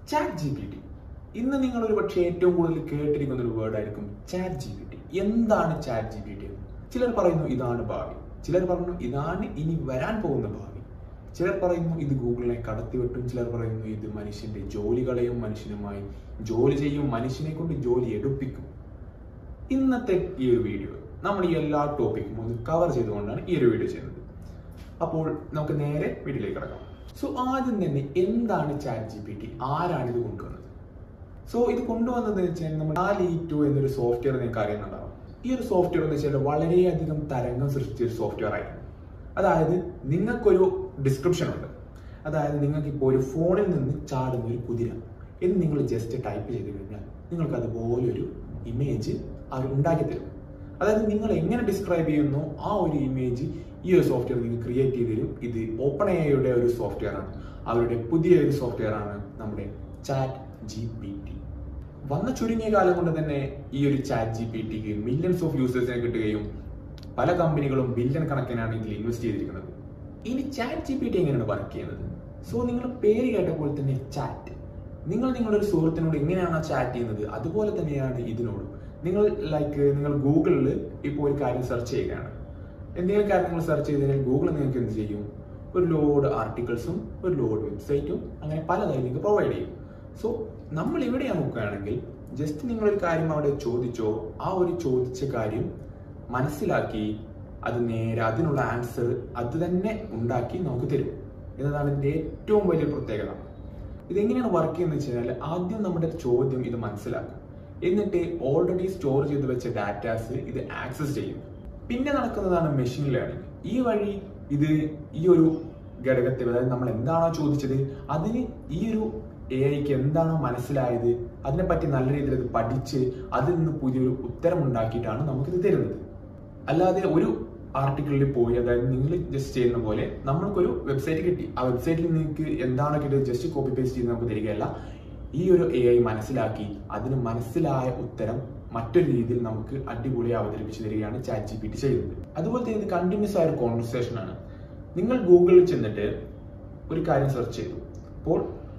chat G P T ഇന്ന് നിങ്ങൾ ഒരു പക്ഷേ ഏറ്റവും കൂടുതൽ കേട്ടിരിക്കുന്ന ഒരു വേർഡ് ആയിരിക്കും ചാറ്റ് ജി പി ടി എന്താണ് ചാറ്റ് ജി പി ടി ചിലർ പറയുന്നു ഇതാണ് ഭാവി ചിലർ പറഞ്ഞു ഇതാണ് ഇനി വരാൻ പോകുന്ന ഭാവി ചിലർ പറയുന്നു ഇത് ഗൂഗിളിനെ കടത്തിവെട്ടും ചിലർ പറയുന്നു ഇത് മനുഷ്യന്റെ ജോലികളെയും മനുഷ്യനുമായി ജോലി ചെയ്യും മനുഷ്യനെ കൊണ്ട് ജോലി എടുപ്പിക്കും ഇന്നത്തെ ഈ ഒരു വീഡിയോ നമ്മൾ ഈ എല്ലാ ടോപ്പിക്കും ഒന്ന് കവർ ചെയ്തുകൊണ്ടാണ് ഈ ഒരു വീഡിയോ ചെയ്യുന്നത് അപ്പോൾ നമുക്ക് നേരെ വീഡിയോയിലേക്ക് കിടക്കാം സോ ആദ്യം തന്നെ എന്താണ് ചാറ്റ് ജി പി ടി ആരാണ് ഇത് കൊണ്ടുവന്നത് സോ ഇത് കൊണ്ടുവന്നത് വെച്ചാൽ നമ്മൾ ഡാലി ടു എന്നൊരു സോഫ്റ്റ്വെയർ നിങ്ങൾക്ക് അറിയുന്നുണ്ടാവും ഈ ഒരു സോഫ്റ്റ്വെയർ എന്ന് വെച്ചാൽ വളരെയധികം തരംഗം സൃഷ്ടിച്ച ഒരു സോഫ്റ്റ്വെയർ ആയിരുന്നു അതായത് നിങ്ങൾക്കൊരു ഡിസ്ക്രിപ്ഷൻ ഉണ്ട് അതായത് നിങ്ങൾക്ക് ഇപ്പോൾ ഒരു ഫോണിൽ നിന്ന് ചാടുന്ന ഒരു കുതിര എന്ന് നിങ്ങൾ ജസ്റ്റ് ടൈപ്പ് ചെയ്ത് കഴിഞ്ഞാൽ നിങ്ങൾക്ക് അതുപോലെ ഒരു ഇമേജ് അവർ ഉണ്ടാക്കി തരും അതായത് നിങ്ങൾ എങ്ങനെ ഡിസ്ക്രൈബ് ചെയ്യുന്നു ആ ഒരു ഇമേജ് ഈ ഒരു സോഫ്റ്റ്വെയർ നിങ്ങൾക്ക് ക്രിയേറ്റ് ചെയ്ത് തരും ഇത് ഓപ്പൺ എയുടെ ഒരു സോഫ്റ്റ്വെയർ ആണ് അവരുടെ പുതിയ ഒരു സോഫ്റ്റ്വെയർ ആണ് നമ്മുടെ ചാറ്റ് ജി പി ടി വന്ന ചുരുങ്ങിയ കാലം കൊണ്ട് തന്നെ ഈ ഒരു ചാറ്റ് ജി പി ടിക്ക് മില്യൺസ് ഓഫ് യൂസേഴ്സിനെ കിട്ടുകയും പല കമ്പനികളും ബില്യൺ കണക്കിനാണ് ഇതിൽ ഇൻവെസ്റ്റ് ചെയ്തിരിക്കുന്നത് ഇനി ചാറ്റ് ജി പി ടി എങ്ങനെയാണ് വർക്ക് ചെയ്യുന്നത് സോ നിങ്ങൾ പേര് കേട്ടപ്പോൾ തന്നെ ചാറ്റ് നിങ്ങൾ നിങ്ങളുടെ ഒരു സുഹൃത്തിനോട് എങ്ങനെയാണ് ചാറ്റ് ചെയ്യുന്നത് അതുപോലെ തന്നെയാണ് ഇതിനോട് നിങ്ങൾ ലൈക്ക് നിങ്ങൾ ഗൂഗിളിൽ ഇപ്പോൾ ഒരു കാര്യം സെർച്ച് ചെയ്യുകയാണ് എന്തെങ്കിലും കാര്യം നിങ്ങൾ സെർച്ച് ചെയ്ത് കഴിഞ്ഞാൽ ഗൂഗിൾ നിങ്ങൾക്ക് എന്ത് ചെയ്യും ഒരു ലോഡ് ആർട്ടിക്കിൾസും ഒരു ലോഡ് വെബ്സൈറ്റും അങ്ങനെ പലതായി നിങ്ങൾക്ക് പ്രൊവൈഡ് ചെയ്യും സോ നമ്മൾ ഇവിടെ നോക്കുകയാണെങ്കിൽ ജസ്റ്റ് നിങ്ങളൊരു കാര്യം അവിടെ ചോദിച്ചോ ആ ഒരു ചോദിച്ച കാര്യം മനസ്സിലാക്കി അത് നേരെ അതിനുള്ള ആൻസർ അത് തന്നെ ഉണ്ടാക്കി നമുക്ക് തരും എന്നതാണ് ഇതിന്റെ ഏറ്റവും വലിയ പ്രത്യേകത ഇതെങ്ങനെയാണ് വർക്ക് ചെയ്യുന്നത് വെച്ച് കഴിഞ്ഞാൽ ആദ്യം നമ്മുടെ ചോദ്യം ഇത് മനസ്സിലാക്കും എന്നിട്ട് ഓൾറെഡി സ്റ്റോർ ചെയ്ത് വെച്ച ഡാറ്റാസ് ഇത് ആക്സസ് ചെയ്യും പിന്നെ നടക്കുന്നതാണ് മെഷീൻ ലേണിംഗ് ഈ വഴി ഇത് ഈ ഒരു ഘടകത്തിൽ അതായത് നമ്മൾ എന്താണോ ചോദിച്ചത് അതിന് ഈ ഒരു എ ഐക്ക് എന്താണോ മനസ്സിലായത് അതിനെപ്പറ്റി നല്ല രീതിയിൽ അത് പഠിച്ച് അതിൽ നിന്ന് പുതിയൊരു ഉത്തരം ഉണ്ടാക്കിയിട്ടാണ് നമുക്കിത് തരുന്നത് അല്ലാതെ ഒരു ആർട്ടിക്കിളിൽ പോയി അതായത് നിങ്ങൾ ജസ്റ്റ് ചെയ്യുന്ന പോലെ നമ്മൾക്കൊരു വെബ്സൈറ്റ് കിട്ടി ആ വെബ്സൈറ്റിൽ നിങ്ങൾക്ക് എന്താണോ കിട്ടിയത് ജസ്റ്റ് കോപ്പി പേസ്റ്റ് ചെയ്ത് നമുക്ക് തരികയല്ല ഈ ഒരു എ ഐ മനസ്സിലാക്കി അതിന് മനസ്സിലായ ഉത്തരം മറ്റൊരു രീതിയിൽ നമുക്ക് അടിപൊളിയായി അവതരിപ്പിച്ച് തരികയാണ് ചാറ്റ് ജി പി ടി ചെയ്യുന്നത് അതുപോലെ തന്നെ ഇത് കണ്ടിന്യൂസ് ആയ ഒരു കോൺവെർസേഷൻ ആണ് നിങ്ങൾ ഗൂഗിളിൽ ചെന്നിട്ട് ഒരു കാര്യം സെർച്ച് ചെയ്തു അപ്പോൾ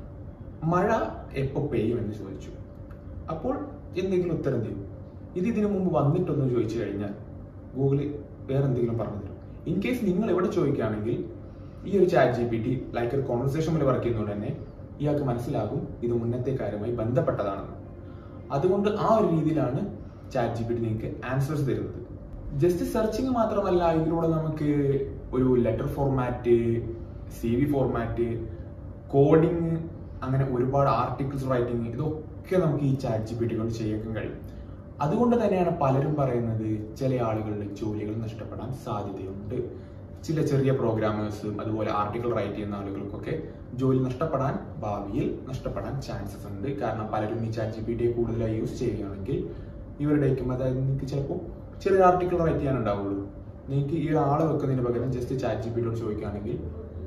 മഴ എപ്പോൾ പെയ്യും എന്ന് ചോദിച്ചു അപ്പോൾ എന്തെങ്കിലും ഉത്തരം തരും ഇത് ഇതിനു മുമ്പ് വന്നിട്ടൊന്ന് ചോദിച്ചു കഴിഞ്ഞാൽ ഗൂഗിള് വേറെ എന്തെങ്കിലും പറഞ്ഞു തരും ഇൻ കേസ് നിങ്ങൾ എവിടെ ചോദിക്കുകയാണെങ്കിൽ ഈ ഒരു chat G P T like ഒരു കോൺവെർസേഷൻ പോലെ വർക്ക് ചെയ്യുന്നതുകൊണ്ട് തന്നെ ഇയാൾക്ക് മനസ്സിലാകും ഇത് മുന്നത്തെ കാര്യവുമായി ബന്ധപ്പെട്ടതാണെന്ന് അതുകൊണ്ട് ആ ഒരു രീതിയിലാണ് ചാറ്റ് ജി പി ടി നിങ്ങൾക്ക് ആൻസേഴ്സ് തരുന്നത് ജസ്റ്റ് സെർച്ചിങ് മാത്രമല്ല ഇതിലൂടെ നമുക്ക് ഒരു letter format C V format coding അങ്ങനെ ഒരുപാട് ആർട്ടിക്കിൾസ് റൈറ്റിംഗ് ഇതൊക്കെ നമുക്ക് ഈ ചാറ്റ് ജി പി ടി കൊണ്ട് ചെയ്യാൻ കഴിയും അതുകൊണ്ട് തന്നെയാണ് പലരും പറയുന്നത് ചില ആളുകളുടെ ജോലികൾ നഷ്ടപ്പെടാൻ സാധ്യതയുണ്ട് ചില ചെറിയ പ്രോഗ്രാമേഴ്സും അതുപോലെ ആർട്ടിക്കിൾ റൈറ്റ് ചെയ്യുന്ന ആളുകൾക്കൊക്കെ ജോലി നഷ്ടപ്പെടാൻ ഭാവിയിൽ നഷ്ടപ്പെടാൻ ചാൻസസ് ഉണ്ട് കാരണം പലരും ഈ ചാറ്റ് ജി പി ടിയെ കൂടുതലായി യൂസ് ചെയ്യുകയാണെങ്കിൽ ഇവരുടേക്കും അതായത് നിങ്ങൾക്ക് ചിലപ്പോൾ ചെറിയ ആർട്ടിക്കിൾ റൈറ്റ് ചെയ്യാനുണ്ടാവുള്ളൂ നിങ്ങൾക്ക് ഈ ആളെ വെക്കുന്നതിന് പകരം ജസ്റ്റ് ചാറ്റ് ജി പി ടിയോട് ചോദിക്കുകയാണെങ്കിൽ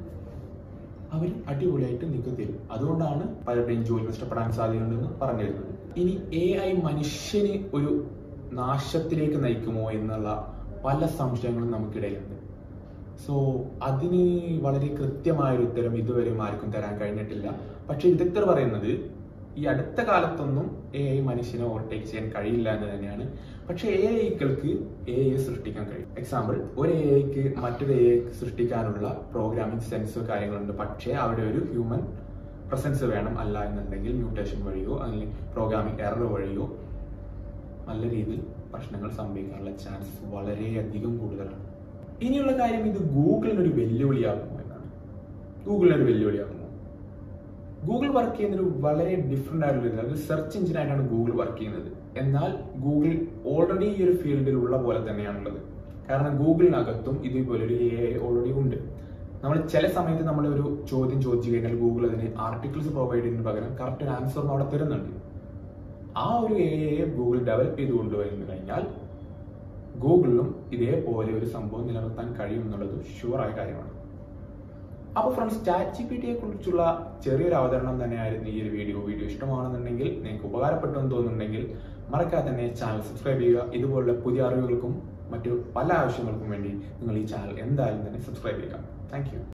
അവർ അടിപൊളിയായിട്ട് നിങ്ങൾക്ക് തരും അതുകൊണ്ടാണ് പലരുടെയും ജോലി നഷ്ടപ്പെടാൻ സാധ്യതയുണ്ടെന്ന് പറഞ്ഞു തരുന്നത് ഇനി എ ഐ മനുഷ്യന് ഒരു നാശത്തിലേക്ക് നയിക്കുമോ എന്നുള്ള പല സംശയങ്ങളും നമുക്കിടയിലുണ്ട് സോ അതിന് വളരെ കൃത്യമായൊരു ഉത്തരം ഇതുവരെയും ആർക്കും തരാൻ കഴിഞ്ഞിട്ടില്ല പക്ഷെ വിദഗ്ധർ പറയുന്നത് ഈ അടുത്ത കാലത്തൊന്നും എ ഐ മനുഷ്യനെ ഓവർടേക്ക് ചെയ്യാൻ കഴിയില്ല എന്ന് തന്നെയാണ് പക്ഷെ എ ഐകൾക്ക് എ ഐ സൃഷ്ടിക്കാൻ കഴിയും എക്സാമ്പിൾ ഒരു എ ഐക്ക് മറ്റൊരു എ ഐ സൃഷ്ടിക്കാനുള്ള പ്രോഗ്രാമിംഗ് സെൻസോ കാര്യങ്ങളുണ്ട് പക്ഷേ അവിടെ ഒരു ഹ്യൂമൻ പ്രസൻസ് വേണം അല്ല എന്നുണ്ടെങ്കിൽ മ്യൂട്ടേഷൻ വഴിയോ അല്ലെങ്കിൽ പ്രോഗ്രാമിംഗ് എറർ വഴിയോ നല്ല രീതിയിൽ പ്രശ്നങ്ങൾ സംഭവിക്കാനുള്ള ചാൻസ് വളരെയധികം കൂടുതലാണ് ഇനിയുള്ള കാര്യം ഇത് ഗൂഗിളിന് ഒരു വെല്ലുവിളിയാകുമോ എന്നാണ് ഗൂഗിളിന് ഒരു വെല്ലുവിളിയാകുമോ ഗൂഗിൾ വർക്ക് ചെയ്യുന്നത് വളരെ ഡിഫറെന്റ് ആയിട്ടുള്ള ഒരു സെർച്ച് എഞ്ചിൻ ആയിട്ടാണ് ഗൂഗിൾ വർക്ക് ചെയ്യുന്നത് എന്നാൽ ഗൂഗിൾ ഓൾറെഡി ഈ ഒരു ഫീൽഡിൽ ഉള്ള പോലെ തന്നെയാണുള്ളത് കാരണം ഗൂഗിളിനകത്തും ഇതേപോലെ ഒരു എ ഐ ഓൾറെഡി ഉണ്ട് നമ്മൾ ചില സമയത്ത് നമ്മൾ ഒരു ചോദ്യം ചോദിച്ചു കഴിഞ്ഞാൽ ഗൂഗിൾ അതിന് ആർട്ടിക്കിൾസ് പ്രൊവൈഡ് ചെയ്യുന്നതിന് പകരം കറക്റ്റ് ഒരു ആൻസർ അവിടെ തരുന്നുണ്ട് ആ ഒരു എ ഐയെ ഗൂഗിൾ ഡെവലപ്പ് ചെയ്ത് കൊണ്ടുവരുന്നു കഴിഞ്ഞാൽ ഗൂഗിളിലും ഇതേപോലെ ഒരു സംഭവം നിലനിർത്താൻ കഴിയും എന്നുള്ളത് ഷുവറായ കാര്യമാണ് അപ്പോൾ ഫ്രണ്ട്സ് ചാറ്റ് ജി പി ടിയെ കുറിച്ചുള്ള ചെറിയൊരു അവതരണം തന്നെയായിരുന്നു ഈ ഒരു വീഡിയോ വീഡിയോ ഇഷ്ടമാണെന്നുണ്ടെങ്കിൽ നിങ്ങൾക്ക് ഉപകാരപ്പെട്ടു എന്ന് തോന്നുന്നുണ്ടെങ്കിൽ മറക്കാതെ തന്നെ ചാനൽ സബ്സ്ക്രൈബ് ചെയ്യുക ഇതുപോലുള്ള പുതിയ അറിവുകൾക്കും മറ്റു പല ആവശ്യങ്ങൾക്കും വേണ്ടി നിങ്ങൾ ഈ ചാനൽ എന്തായാലും തന്നെ സബ്സ്ക്രൈബ് ചെയ്യുക താങ്ക്